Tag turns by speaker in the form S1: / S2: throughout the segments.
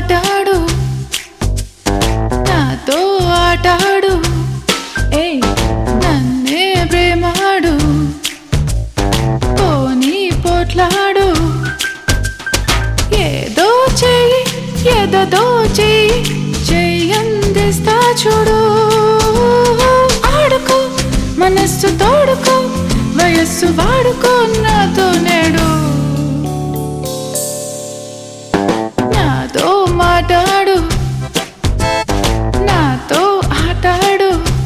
S1: మాటాడు నాతో ఆటాడు ఏ నన్నే ప్రేమాడు పోనీ పోట్లాడు ఏదో చెయ్యి ఏదో చెయ్యి చెయ్యందిస్తా చూడు ఆడుకో మనస్సు తోడుకో వయస్సు వాడుకో నాతో నేడు నాతో మాటాడు నాతో ఆటాడు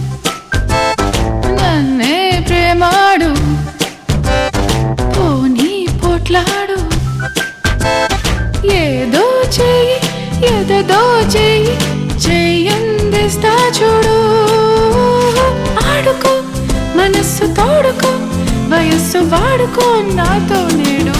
S1: నన్నే ప్రేమాడు పోనీ పోట్లాడు ఏదో చెయ్యి ఏదో చెయ్యి చెయ్యందిస్తా చూడు ఆడుకో మనస్సు తోడుకో వయస్సు వాడుకో నాతో నేడు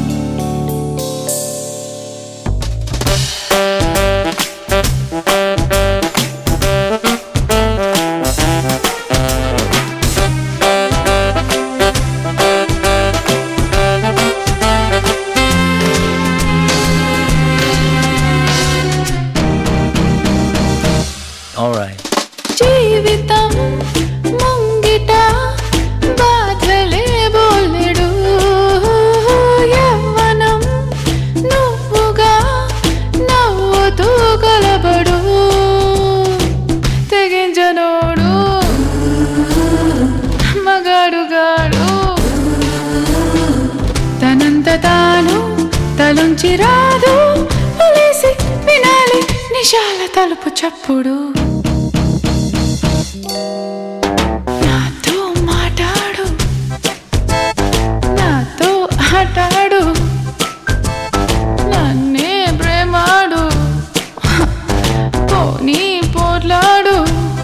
S2: Alright.
S1: జీవితం ముంగిట బాధలే బోలెడు యవ్వనం నువ్వుగా నవ్వుతూ కలబడు తెగించనోడు మగాడుగాడు తనంత తాను తలుంచి రాదు లేసి వినాలి నిశాల తలుపు చప్పుడు నాతో మాటాడు నాతో ఆటాడు నన్నే ప్రేమాడు పోనీ పోట్లాడు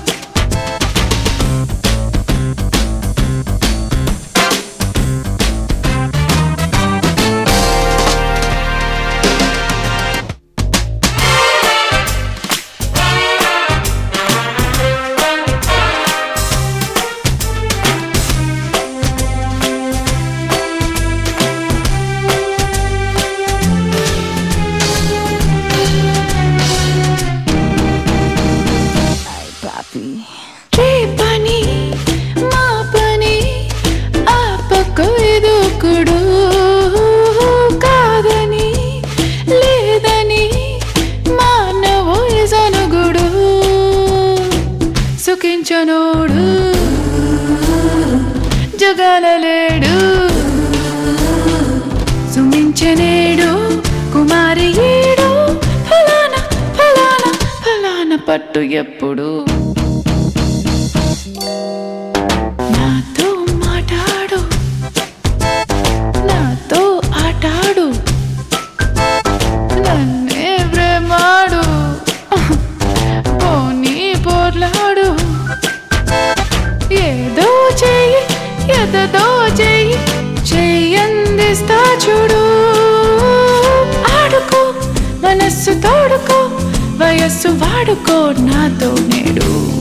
S1: రేపని మా పని ఆపకు ఎదుకుడు కాదని లేదని మానవోయి జనుగుడు సుఖించనోడు జగలలేడు సుమించనేడు కుమారి ఏడు ఫలానా ఫలానా ఫలానా పట్టు ఎప్పుడు నాతో మాటాడు నాతో ఆటాడు నన్నే ప్రేమాడు పోనీ పోర్లాడు ఏదో చెయ్యి ఎదదో చెయ్యి చెయ్యందిస్తా చూడు ఆడుకో మనస్సు తోడుకో వయస్సు వాడుకో నాతో నేడు